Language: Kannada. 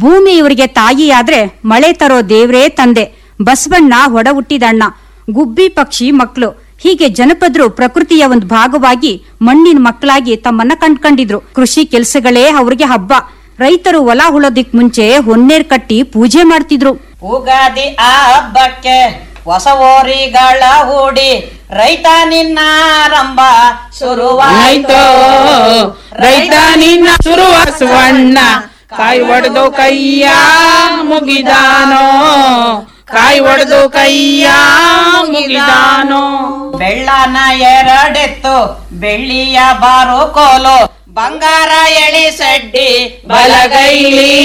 ಭೂಮಿ ಇವರಿಗೆ ತಾಯಿಯಾದ್ರೆ ಮಳೆ ತರೋ ದೇವ್ರೇ ತಂದೆ ಬಸವಣ್ಣ ಹೊಡ ಹುಟ್ಟಿದಣ್ಣ ಗುಬ್ಬಿ ಪಕ್ಷಿ ಮಕ್ಕಳು ಹೀಗೆ ಜನಪದರು ಪ್ರಕೃತಿಯ ಒಂದು ಭಾಗವಾಗಿ ಮಣ್ಣಿನ ಮಕ್ಕಳಾಗಿ ತಮ್ಮನ್ನ ಕಂಡ್ಕೊಂಡಿದ್ರು ಕೃಷಿ ಕೆಲಸಗಳೇ ಅವ್ರಿಗೆ ಹಬ್ಬ ರೈತರು ಹೊಲ ಹುಳೋದಿಕ್ ಮುಂಚೆ ಹೊನ್ನೇರ್ ಕಟ್ಟಿ ಪೂಜೆ ಮಾಡ್ತಿದ್ರು ಉಗಾದಿ ಆ ಹಬ್ಬಕ್ಕೆ ಹೊಸ ಓರಿಗಳ ಹೂಡಿ ರೈತ ನಿನ್ನ ಆರಂಭ ಶುರುವಾಯ್ತು ರೈತ ನಿನ್ನ ಶುರುವಾಸುವಣ್ಣ ಕಾಯಿ ಒಡೆದು ಕೈಯ ಮುಗಿದಾನೋ ಕಾಯಿ ಒಡೆದು ಕೈಯ ಮುಗಿದಾನೋ ಬೆಳ್ಳನ ಎರಡೆತ್ತು ಬೆಳ್ಳಿಯ ಬಾರು ಕೋಲು ಬಂಗಾರ ಎಳಿ ಸಡ್ಡಿ ಬಲಗೈಲಿ